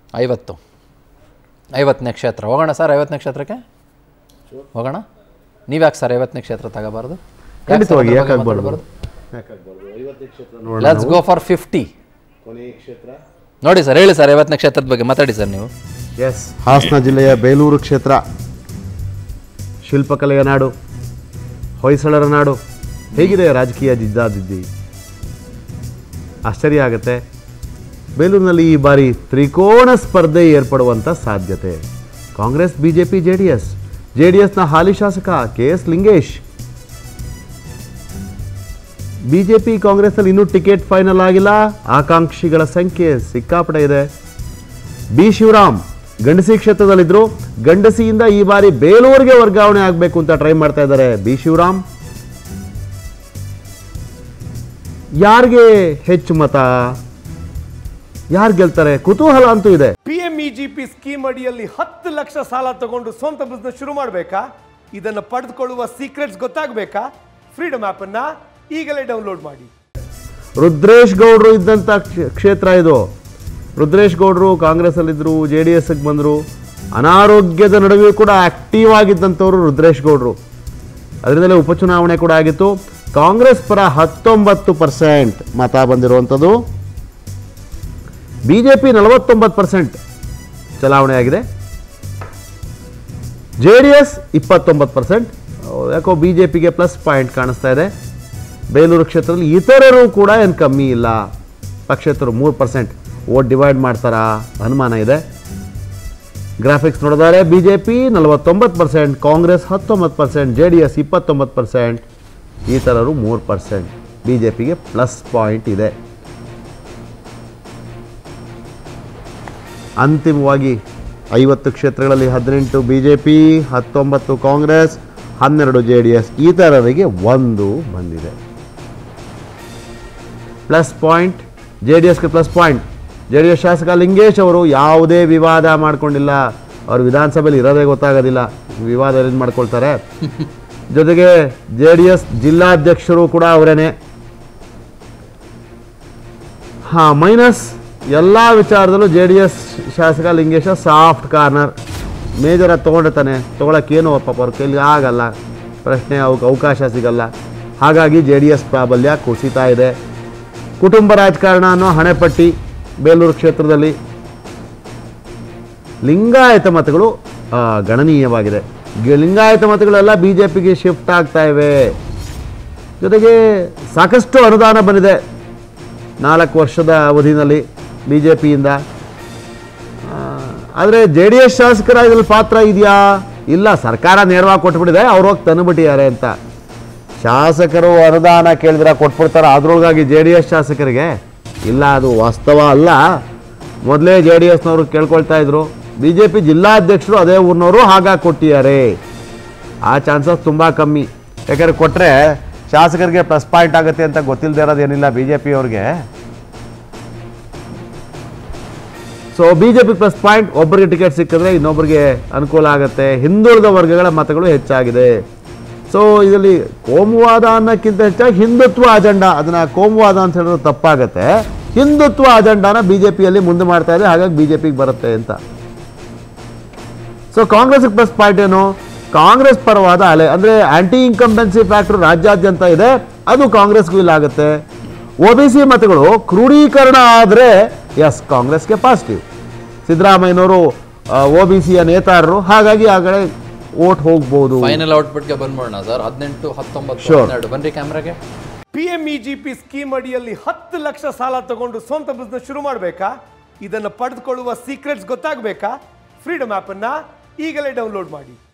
ಐವತ್ತು ಐವತ್ತನೇ ಕ್ಷೇತ್ರ ಹೋಗೋಣ ಸರ್ ಐವತ್ತನೇ ಕ್ಷೇತ್ರಕ್ಕೆ ಹೋಗೋಣ ನೀವ್ಯಾಕೆ ಸರ್ ಐವತ್ತನೇ ಕ್ಷೇತ್ರ ತಗೋಬಾರ್ದು ಖಂಡಿತವಾಗಿ ಯಾಕೆ ಆಗ್ಬಾರ್ದು ಲೆಟ್ಸ್ ಗೋ ಫಾರ್ ಫಿಫ್ಟಿ ನೋಡಿ ಸರ್ ಹೇಳಿ ಸರ್ ಐವತ್ತನೇ ಕ್ಷೇತ್ರದ ಬಗ್ಗೆ ಮಾತಾಡಿ ಸರ್ ನೀವು ಎಸ್ ಹಾಸನ ಜಿಲ್ಲೆಯ ಬೇಲೂರು ಕ್ಷೇತ್ರ ಶಿಲ್ಪಕಲೆಯ ನಾಡು ಹೊಯ್ಸಳರ ನಾಡು ಹೇಗಿದೆ ರಾಜಕೀಯ ಜಿದ್ದಾಜಿದ್ದಿ ಆಶ್ಚರ್ಯ ಆಗುತ್ತೆ ಬೇಲೂರಿನಲ್ಲಿ ಈ ಬಾರಿ ತ್ರಿಕೋಣ ಸ್ಪರ್ಧೆ ಏರ್ಪಡುವಂಥ ಸಾಧ್ಯತೆ Congress BJP J D S J D ಎಸ್ನ ಹಾಲಿ ಶಾಸಕ ಕೆ ಎಸ್ ಲಿಂಗೇಶ್ ಬಿಜೆಪಿ ಕಾಂಗ್ರೆಸ್ನಲ್ಲಿ ಇನ್ನೂ ಟಿಕೆಟ್ ಫೈನಲ್ ಆಗಿಲ್ಲ ಆಕಾಂಕ್ಷಿಗಳ ಸಂಖ್ಯೆ ಸಿಕ್ಕಾಪಟ್ಟೆ ಇದೆ ಬಿ ಶಿವರಾಮ್ ಗಂಡಸಿ ಕ್ಷೇತ್ರದಲ್ಲಿದ್ರು ಗಂಡಸಿಯಿಂದ ಈ ಬಾರಿ ಬೇಲೂರಿಗೆ ವರ್ಗಾವಣೆ ಆಗಬೇಕು ಅಂತ ಟ್ರೈ ಮಾಡ್ತಾ ಇದ್ದಾರೆ ಬಿ ಶಿವರಾಮ್ ಯಾರಿಗೆ ಹೆಚ್ಚು ಮತ ಯಾರು ಗೆಲ್ತಾರೆ ಕುತೂಹಲ ಅಂತೂ ಇದೆ ಪಿಎಂಇಜಿಪಿ ಸ್ಕೀಮ್ ಅಡಿಯಲ್ಲಿ ಹತ್ತು ಲಕ್ಷ ಸಾಲ ತಗೊಂಡು ಸ್ವಂತ ಬಿಸ್ನೆಸ್ ಶುರು ಮಾಡಬೇಕಾ ಇದನ್ನು ಪಡೆದುಕೊಳ್ಳುವ ಸೀಕ್ರೆಟ್ಸ್ ಗೊತ್ತಾಗಬೇಕಾ ಫ್ರೀಡಮ್ ಆ್ಯಪನ್ನು ಈಗಲೇ ಡೌನ್ಲೋಡ್ ಮಾಡಿ ರುದ್ರೇಶ್ ಗೌಡ್ರು ಇದ್ದಂಥ ಕ್ಷೇ- ಕ್ಷೇತ್ರ ಇದು ರುದ್ರೇಶ್ ಗೌಡ್ರು ಕಾಂಗ್ರೆಸ್ಸಲ್ಲಿದ್ದರು ಜೆ ಡಿ ಎಸ್ಗೆ ಬಂದರು ಅನಾರೋಗ್ಯದ ನಡುವೆ ಕೂಡ ಆಕ್ಟಿವ್ ಆಗಿದ್ದಂಥವ್ರು ರುದ್ರೇಶ್ ಗೌಡ್ರು ಅದರಿಂದಲೇ ಉಪಚುನಾವಣೆ ಕೂಡ ಆಗಿತ್ತು ಕಾಂಗ್ರೆಸ್ ಪರ ಹತ್ತೊಂಬತ್ತು ಪರ್ಸೆಂಟ್ ಮತ ಬಂದಿರುವಂಥದ್ದು ಬಿ ಜೆ ಪಿ ನಲವತ್ತೊಂಬತ್ತು ಪರ್ಸೆಂಟ್ ಚಲಾವಣೆ ಆಗಿದೆ ಜೆ ಡಿ ಎಸ್ ಇಪ್ಪತ್ತೊಂಬತ್ತು ಪರ್ಸೆಂಟ್ ಯಾಕೋ ಬಿ ಜೆ ಪಿಗೆ ಪ್ಲಸ್ ಪಾಯಿಂಟ್ ಕಾಣಿಸ್ತಾ ಇದೆ ಬೇಲೂರು ಕ್ಷೇತ್ರದಲ್ಲಿ ಇತರರು ಕೂಡ ಏನು ಕಮ್ಮಿ ಇಲ್ಲ ಪಕ್ಷೇತರು ಮೂರು ಪರ್ಸೆಂಟ್ ಓಟ್ ಡಿವೈಡ್ ಮಾಡ್ತಾರಾ ಅನುಮಾನ ಇದೆ ಗ್ರಾಫಿಕ್ಸ್ ನೋಡಿದರೆ ಬಿ ಜೆ ಪಿ ನಲವತ್ತೊಂಬತ್ತು ಪರ್ಸೆಂಟ್ ಕಾಂಗ್ರೆಸ್ ಹತ್ತೊಂಬತ್ತು ಪರ್ಸೆಂಟ್ ಜೆ ಡಿ ಎಸ್ ಇಪ್ಪತ್ತೊಂಬತ್ತು ಪರ್ಸೆಂಟ್ ಇತರರು ಮೂರು ಪರ್ಸೆಂಟ್ ಬಿ ಜೆ ಪಿಗೆ ಪ್ಲಸ್ ಪಾಯಿಂಟ್ ಇದೆ ಅಂತಿಮವಾಗಿ ಐವತ್ತು ಕ್ಷೇತ್ರಗಳಲ್ಲಿ ಹದಿನೆಂಟು ಬಿ ಜೆ ಪಿ ಹತ್ತೊಂಬತ್ತು ಕಾಂಗ್ರೆಸ್ ಹನ್ನೆರಡು ಜೆ ಡಿ ಎಸ್ ಇತರರಿಗೆ ಒಂದು ಬಂದಿದೆ ಪ್ಲಸ್ ಪಾಯಿಂಟ್ ಜೆ ಡಿ ಎಸ್ಗೆ plus point J D S ಶಾಸಕ ಲಿಂಗೇಶ್ ಅವರು ಯಾವುದೇ ವಿವಾದ ಮಾಡ್ಕೊಂಡಿಲ್ಲ ಅವರು ವಿಧಾನಸಭೆಯಲ್ಲಿ ಇರೋದೇ ಗೊತ್ತಾಗೋದಿಲ್ಲ ವಿವಾದ ಏನು ಮಾಡ್ಕೊಳ್ತಾರೆ ಜೊತೆಗೆ ಜೆ ಡಿ ಎಸ್ ಜಿಲ್ಲಾಧ್ಯಕ್ಷರು ಕೂಡ ಅವರೇನೆ ಹಾಂ ಮೈನಸ್ ಎಲ್ಲ ವಿಚಾರದಲ್ಲೂ ಜೆ ಡಿ ಎಸ್ ಶಾಸಕ ಲಿಂಗೇಶ ಸಾಫ್ಟ್ ಕಾರ್ನರ್ ಮೇಜರ ತೊಗೊಂಡಿರ್ತಾನೆ ತೊಗೊಳಕ್ಕೇನು ಪಾಪ ಅವ್ರ ಕೈಲಿ ಆಗಲ್ಲ ಪ್ರಶ್ನೆ ಅವಕ್ಕೆ ಅವಕಾಶ ಸಿಗಲ್ಲ ಹಾಗಾಗಿ ಜೆ ಡಿ ಎಸ್ ಪ್ರಾಬಲ್ಯ ಕುಸಿತಾ ಇದೆ ಕುಟುಂಬ ರಾಜಕಾರಣ ಅನ್ನೋ ಹಣೆಪಟ್ಟಿ ಬೇಲೂರು ಕ್ಷೇತ್ರದಲ್ಲಿ ಲಿಂಗಾಯತ ಮತಗಳು ಆ, ಗಣನೀಯವಾಗಿದೆ ಗಿ- ಲಿಂಗಾಯತ ಮತಗಳೆಲ್ಲ ಬಿ ಜೆ ಪಿಗೆ ಶಿಫ್ಟ್ ಆಗ್ತಾ ಇವೆ ಜೊತೆಗೆ ಸಾಕಷ್ಟು ಅನುದಾನ ಬಂದಿದೆ ನಾಲ್ಕು ವರ್ಷದ ಅವಧಿನಲ್ಲಿ ಬಿ ಜೆ ಪಿಯಿಂದ ಆದರೆ ಜೆ ಡಿ ಎಸ್ ಶಾಸಕರ ಇದ್ರಲ್ಲಿ ಪಾತ್ರ ಇದೆಯಾ ಇಲ್ಲ ಸರ್ಕಾರ ನೇರವಾಗಿ ಕೊಟ್ಬಿಟ್ಟಿದೆ ಅವ್ರು ಹೋಗಿ ತಂದುಬಿಟ್ಟಿದ್ದಾರೆ ಅಂತ ಶಾಸಕರು ಅನುದಾನ ಕೇಳಿದ್ರೆ ಕೊಟ್ಬಿಡ್ತಾರೆ ಅದ್ರೊಳಗಾಗಿ ಜೆ ಡಿ ಎಸ್ ಶಾಸಕರಿಗೆ ಇಲ್ಲ ಅದು ವಾಸ್ತವ ಅಲ್ಲ ಮೊದಲೇ ಜೆ ಡಿ ಎಸ್ನವರು ಕೇಳ್ಕೊಳ್ತಾ ಇದ್ರು ಬಿ ಜೆ ಪಿ ಜಿಲ್ಲಾಧ್ಯಕ್ಷರು ಅದೇ ಊರಿನವರು ಹಾಗಾಗಿ ಕೊಟ್ಟಿದ್ದಾರೆ ಆ ಚಾನ್ಸಸ್ ತುಂಬ ಕಮ್ಮಿ ಯಾಕಂದ್ರೆ ಕೊಟ್ಟರೆ ಶಾಸಕರಿಗೆ ಪ್ಲಸ್ ಪಾಯಿಂಟ್ ಆಗುತ್ತೆ ಅಂತ ಗೊತ್ತಿಲ್ಲದೆ ಇರೋದೇನಿಲ್ಲ ಬಿ ಜೆ ಪಿಯವ್ರಿಗೆ so B J P plus point ಒಬ್ಬರಿಗೆ ಟಿಕೆಟ್ ಸಿಕ್ಕಿದ್ರೆ ಇನ್ನೊಬ್ಬರಿಗೆ ಅನುಕೂಲ ಆಗುತ್ತೆ ಹಿಂದುಳಿದ ವರ್ಗಗಳ ಮತಗಳು ಹೆಚ್ಚಾಗಿದೆ ಸೊ ಇದರಲ್ಲಿ ಕೋಮುವಾದ ಅನ್ನೋಕ್ಕಿಂತ ಹೆಚ್ಚಾಗಿ ಹಿಂದುತ್ವ ಅಜೆಂಡಾ ಅದನ್ನ ಕೋಮುವಾದ ಅಂತ ಹೇಳಿದ್ರೆ ತಪ್ಪಾಗತ್ತೆ ಹಿಂದುತ್ವ ಅಜೆಂಡಾನ ಬಿ ಜೆ ಪಿಯಲ್ಲಿ ಮುಂದೆ ಮಾಡ್ತಾ ಇದೆ ಹಾಗಾಗಿ ಬಿ ಜೆ ಪಿಗೆ ಬರುತ್ತೆ ಅಂತ ಸೊ ಕಾಂಗ್ರೆಸ್ಗೆ ಪ್ಲಸ್ ಪಾಯಿಂಟ್ ಏನು ಕಾಂಗ್ರೆಸ್ ಪರವಾದ ಅಲೆ ಅಂದರೆ ಆಂಟಿ ಇನ್ಕಂಬೆನ್ಸಿ ಫ್ಯಾಕ್ಟರ್ ರಾಜ್ಯಾದ್ಯಂತ ಇದೆ ಅದು ಕಾಂಗ್ರೆಸ್ಗೂ ಇಲ್ಲ ಆಗುತ್ತೆ ಒ ಬಿ ಸಿ ಮತಗಳು ಕ್ರೋಢೀಕರಣ ಆದರೆ ಎಸ್ ಕಾಂಗ್ರೆಸ್ಗೆ ಪಾಸಿಟಿವ್ ಸಿದ್ದರಾಮಯ್ಯನವರು ಒ ಬಿ ಸಿಯ ನೇತಾರರು ಹಾಗಾಗಿ ಆ ಕಡೆ ಓಟ್ ಹೋಗ್ಬೋದು ಫೈನಲ್ ಔಟ್ಪುಟ್ಗೆ ಬಂದ್ಬಿಡೋಣ ಸರ್ ಹದಿನೆಂಟು ಹತ್ತೊಂಬತ್ತು Sure. ಹನ್ನೆರಡು ಬನ್ರಿ ಕ್ಯಾಮ್ರಾಗೆ ಪಿಎಂಇಜಿಪಿ ಸ್ಕೀಮ್ ಅಡಿಯಲ್ಲಿ ಹತ್ತು ಲಕ್ಷ ಸಾಲ ತಗೊಂಡು ಸ್ವಂತ ಬಿಸ್ನೆಸ್ ಶುರು ಮಾಡಬೇಕಾ ಇದನ್ನು ಪಡೆದುಕೊಳ್ಳುವ ಸೀಕ್ರೆಟ್ಸ್ ಗೊತ್ತಾಗಬೇಕಾ ಫ್ರೀಡಮ್ ಆ್ಯಪನ್ನು ಈಗಲೇ ಡೌನ್ಲೋಡ್ ಮಾಡಿ